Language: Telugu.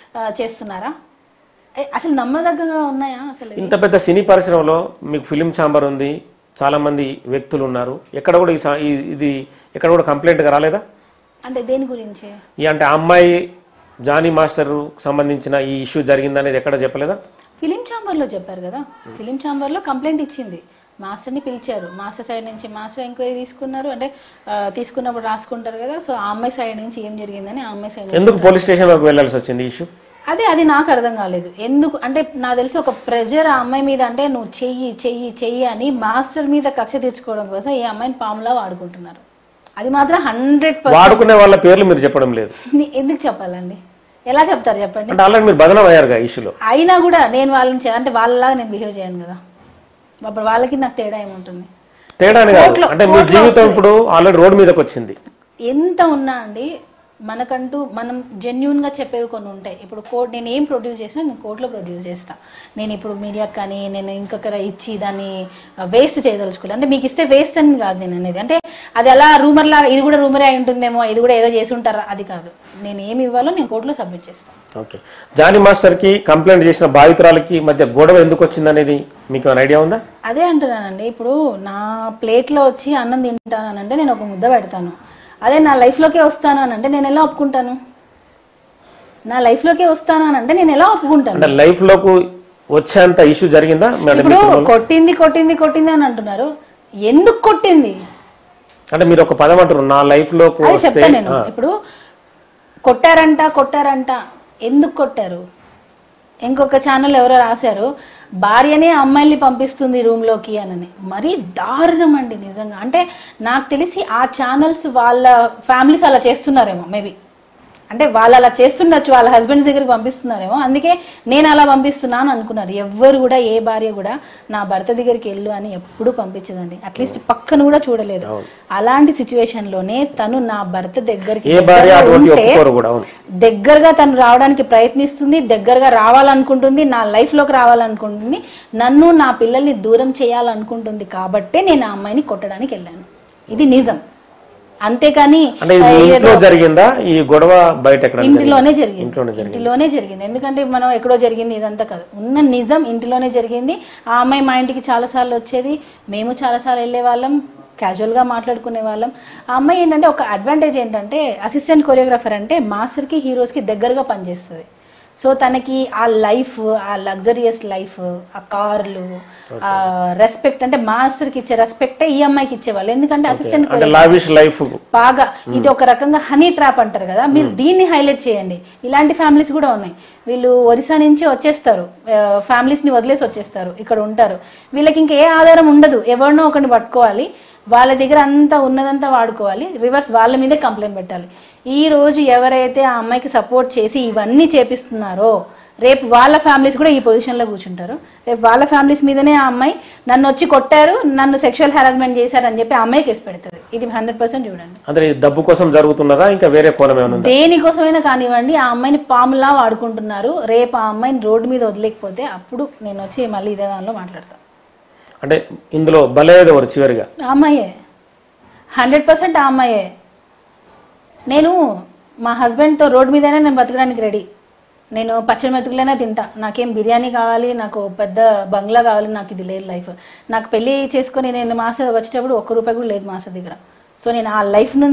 ఆ, చేస్తున్నారా ఏ, అసలు నమ్మదగ్గగా ఉన్నాయా అసలు ఇంత పెద్ద సినీ పరిశ్రమలో మీకు ఫిలిం ఛాంబర్ ఉంది చాలా మంది వ్యక్తులు ఉన్నారు ఎక్కడ కూడా ఈ సా- ఈ- ఇది ఎక్కడ కూడా కంప్లైంట్గా రాలేదా అంటే దేని గురించి ఈ అంటే ఆ అమ్మాయి జానీ మాస్టర్ సంబంధించిన ఈ ఇష్యూ జరిగిందనేది ఎక్కడ చెప్పలేదా ఫిలిం ఛాంబర్లో చెప్పారు కదా ఫిలిం ఛాంబర్లో కంప్లైంట్ ఇచ్చింది మాస్టర్ని పిలిచారు మాస్టర్ సైడ్ నుంచి మాస్టర్ ఎంక్వైరీ తీసుకున్నారు అంటే ఆ, తీసుకున్నప్పుడు రాసుకుంటారు కదా సో ఆ అమ్మాయి సైడ్ నుంచి ఏం జరిగిందని ఆ అమ్మాయి సైడ్ ఎందుకు పోలీస్ స్టేషన్ వరకు వెళ్ళాల్సి వచ్చింది ఈ ఇష్యూ అదే అది నాకు అర్థం కాలేదు ఎందుకు అంటే నాకు తెలిసి ఒక ప్రెజర్ ఆ అమ్మాయి మీద అంటే నువ్వు చెయ్యి చెయ్యి చెయ్యి అని మాస్టర్ మీద కక్ష తీర్చుకోవడం కోసం ఈ అమ్మాయిని పాములా వాడుకుంటున్నారు అది మాత్రం హండ్రెడ్ వాడుకునే వాళ్ళ పేర్లు మీరు చెప్పడం లేదు ఎందుకు చెప్పాలండి ఎలా చెప్తారు చెప్పండి అంటే ఆల్రెడీ మీరు బదనం అయ్యారుగా ఈ ఇష్యూలో అయినా కూడా నేను వాళ్ళని చే- అంటే వాళ్ళలాగా నేను బిహేవ్ చేయను కదా అప్పుడు వాళ్ళకి నాకు తేడా ఏముంటుంది తేడాని కాదు కోర్టులో- అంటే మీ జీవితం ఇప్పుడు ఆల్రెడీ రోడ్ మీదకి వచ్చింది ఎంత ఉన్నా అండి మనకంటూ మనం జెన్యున్ గా చెప్పేవి కొన్ని ఉంటాయి ఇప్పుడు కోర్ట్ నేను ఏం ప్రొడ్యూస్ చేసినా నేను కోర్టులో ప్రొడ్యూస్ చేస్తా నేను ఇప్పుడు మీడియాకి కానీ నేను ఇంకొకర ఇచ్చి దాన్ని వేస్ట్ చేయదలుచుకోలేదు అంటే మీకు ఇస్తే వేస్ట్ అని కాదు నేను అనేది అంటే అది అలా రూమర్ లాగా ఇది కూడా రూమరే అయి ఉంటుందేమో ఇది కూడా ఏదో చేసి ఉంటారా అది కాదు నేను ఏమి ఇవ్వాలో నేను కోర్టులో సబ్మిట్ చేస్తాను ఓకే జానీ మాస్టర్కి కంప్లైంట్ చేసిన బాధితురాలకి మధ్య గొడవ ఎందుకు వచ్చిందనేది మీకు ఏమైనా ఐడియా ఉందా అదే అంటున్నానండి ఇప్పుడు నా ప్లేట్లో వచ్చి అన్నం తింటానంటే నేను ఒక ముద్ద పెడతాను అదే నా లైఫ్లోకే వస్తాను అని అంటే నేను ఎలా ఒప్పుకుంటాను నా లైఫ్లోకే వస్తాను అని అంటే నేను ఎలా ఒప్పుకుంటాను అంటే లైఫ్ లోకి వచ్చేంత ఇష్యూ జరిగిందా మేడం ఇప్పుడు కొట్టింది కొట్టింది కొట్టింది అని అంటున్నారు ఎందుకు కొట్టింది అంటే మీరు ఒక పదం అంటారు నా లైఫ్ లోకి అది వస్తే చెప్తాను నేను ఇప్పుడు కొట్టారంట కొట్టారంట ఎందుకు కొట్టారు ఇంకొక ఛానల్ ఎవరో రాశారు భార్యనే అమ్మాయిల్ని పంపిస్తుంది రూమ్లోకి అనని మరీ దారుణం అండి నిజంగా అంటే నాకు తెలిసి ఆ ఛానల్స్ వాళ్ళ ఫ్యామిలీస్ అలా చేస్తున్నారేమో మేబీ అంటే వాళ్ళు అలా చేస్తుండొచ్చు వాళ్ళ హస్బెండ్స్ దగ్గరికి పంపిస్తున్నారేమో అందుకే నేను అలా పంపిస్తున్నాను అనుకున్నారు ఎవ్వరు కూడా ఏ భార్య కూడా నా భర్త దగ్గరికి వెళ్ళు అని ఎప్పుడూ పంపించదండి అట్లీస్ట్ పక్కన కూడా చూడలేదు అలాంటి సిచ్యువేషన్ లోనే తను నా భర్త దగ్గరికి ఏ భార్య దగ్గరగా అటువంటి ఉంటే ఒప్పుకోరు కూడా అవును దగ్గరగా తను రావడానికి ప్రయత్నిస్తుంది దగ్గరగా రావాలనుకుంటుంది నా లైఫ్ లోకి రావాలనుకుంటుంది నన్ను నా పిల్లల్ని దూరం చేయాలనుకుంటుంది కాబట్టే నేను ఆ అమ్మాయిని కొట్టడానికి వెళ్ళాను ఇది నిజం అంతేకాని అంటే ఇది మీ ఇంట్లో జరిగిందా ఈ గొడవ బయట ఎక్కడ ఇంటిలోనే జరిగింది ఇంట్లోనే జరిగింది ఇంటిలోనే జరిగింది ఎందుకంటే మనం ఎక్కడో జరిగింది ఇదంతా కాదు ఉన్న నిజం ఇంటిలోనే జరిగింది ఆ అమ్మాయి మా ఇంటికి చాలాసార్లు వచ్చేది మేము చాలాసార్లు వెళ్ళే వాళ్ళం క్యాజువల్గా మాట్లాడుకునే వాళ్ళం ఆ అమ్మాయి ఏంటంటే ఒక అడ్వాంటేజ్ ఏంటంటే అసిస్టెంట్ కొరియోగ్రాఫర్ అంటే మాస్టర్కి హీరోస్కి దగ్గరగా పనిచేస్తుంది సో తనకి ఆ లైఫ్ ఆ లగ్జరియస్ లైఫ్ ఆ కార్లు ఆ రెస్పెక్ట్ అంటే మాస్టర్కి ఇచ్చే రెస్పెక్టే ఈ అమ్మాయికి ఇచ్చేవాళ్ళు ఎందుకంటే అసిస్టెంట్ అంటే లావిష్ లైఫ్ బాగా ఇది ఒక రకంగా హనీ ట్రాప్ అంటారు కదా మీరు దీన్ని హైలైట్ చేయండి ఇలాంటి ఫ్యామిలీస్ కూడా ఉన్నాయి వీళ్ళు ఒరిస్సా నుంచి వచ్చేస్తారు ఫ్యామిలీస్ ని వదిలేసి వచ్చేస్తారు ఇక్కడ ఉంటారు వీళ్ళకి ఇంకా ఏ ఆధారం ఉండదు ఎవరినో ఒకరిని పట్టుకోవాలి వాళ్ళ దగ్గర అంతా ఉన్నదంతా వాడుకోవాలి రివర్స్ వాళ్ళ మీదే కంప్లైంట్ పెట్టాలి ఈ రోజు ఎవరైతే ఆ అమ్మాయికి సపోర్ట్ చేసి ఇవన్నీ చేపిస్తున్నారో రేపు వాళ్ళ ఫ్యామిలీస్ కూడా ఈ పొజిషన్లో కూర్చుంటారు రేపు వాళ్ళ ఫ్యామిలీస్ మీదనే ఆ అమ్మాయి నన్ను వచ్చి కొట్టారు నన్ను సెక్షువల్ హెరాస్మెంట్ చేశారు అని చెప్పి ఆ అమ్మాయి కేసు పెడుతుంది ఇది హండ్రెడ్ పర్సెంట్ చూడండి అంటే ఇది డబ్బు కోసం జరుగుతున్నదా ఇంకా వేరే కోణం ఏమైనా ఉందా దేనికోసమైనా కానివ్వండి ఆ అమ్మాయిని పాములా వాడుకుంటున్నారు రేపు ఆ అమ్మాయిని రోడ్డు మీద వదిలేకపోతే అప్పుడు నేను వచ్చి మళ్ళీ ఇదే దానిలో మాట్లాడతాను అంటే ఇందులో బలేదు ఎవరు చివరిగా ఆ అమ్మాయే హండ్రెడ్ పర్సెంట్ ఆ అమ్మాయే నేను మా హస్బెండ్తో రోడ్డు మీదనే నేను బతకడానికి రెడీ నేను పచ్చడి మెతుకులైనా తింటా నాకేం బిర్యానీ కావాలి నాకు పెద్ద బంగ్లా కావాలి నాకు ఇది లేదు లైఫ్ నాకు పెళ్లి చేసుకొని నేను మాస్టర్ వచ్చేటప్పుడు ఒక్క రూపాయి కూడా లేదు మాస్టర్ దగ్గర సో నేను ఆ లైఫ్ నుంచి